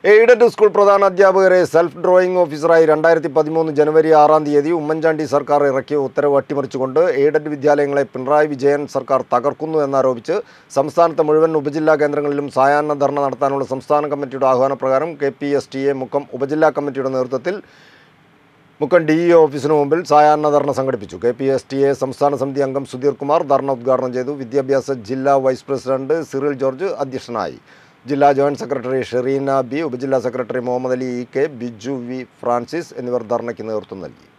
aided school പ്രധാന അധ്യാപകരെ self drawing ഓഫീസറായി രണ്ടായിരത്തി പതിമൂന്ന് ജനുവരി ആറാം തീയതി ഉമ്മൻചാണ്ടി സർക്കാർ ഇറക്കിയ ഉത്തരവ് അട്ടിമറിച്ചുകൊണ്ട് എയ്ഡഡ് വിദ്യാലയങ്ങളെ പിണറായി വിജയൻ സർക്കാർ തകർക്കുന്നു എന്നാരോപിച്ച് സംസ്ഥാനത്തെ മുഴുവൻ ഉപജില്ലാ കേന്ദ്രങ്ങളിലും സായാഹ്ന ധർണ നടത്താനുള്ള സംസ്ഥാന കമ്മിറ്റിയുടെ ആഹ്വാനപ്രകാരം K P S T A Mukkam ഉപജില്ലാ കമ്മിറ്റിയുടെ നേതൃത്വത്തിൽ മുക്കം ഡി ഇ ഓഫീസിന് മുമ്പിൽ സായാഹ്ന ധർണ സംഘടിപ്പിച്ചു K P S T A സംസ്ഥാന സമിതി അംഗം സുധീർ കുമാർ ധർണ ഉദ്ഘാടനം ചെയ്തു വിദ്യാഭ്യാസ ജില്ലാ വൈസ് പ്രസിഡന്റ് സിറിൽ ജോർജ് അധ്യക്ഷനായി ജില്ലാ ജോയിന്റ് സെക്രട്ടറി ഷെറീന ബി ഉപജില്ലാ secretary Muhammad Ali E K Biju V Francis എന്നിവർ ധർണയ്ക്ക് നേതൃത്വം നൽകി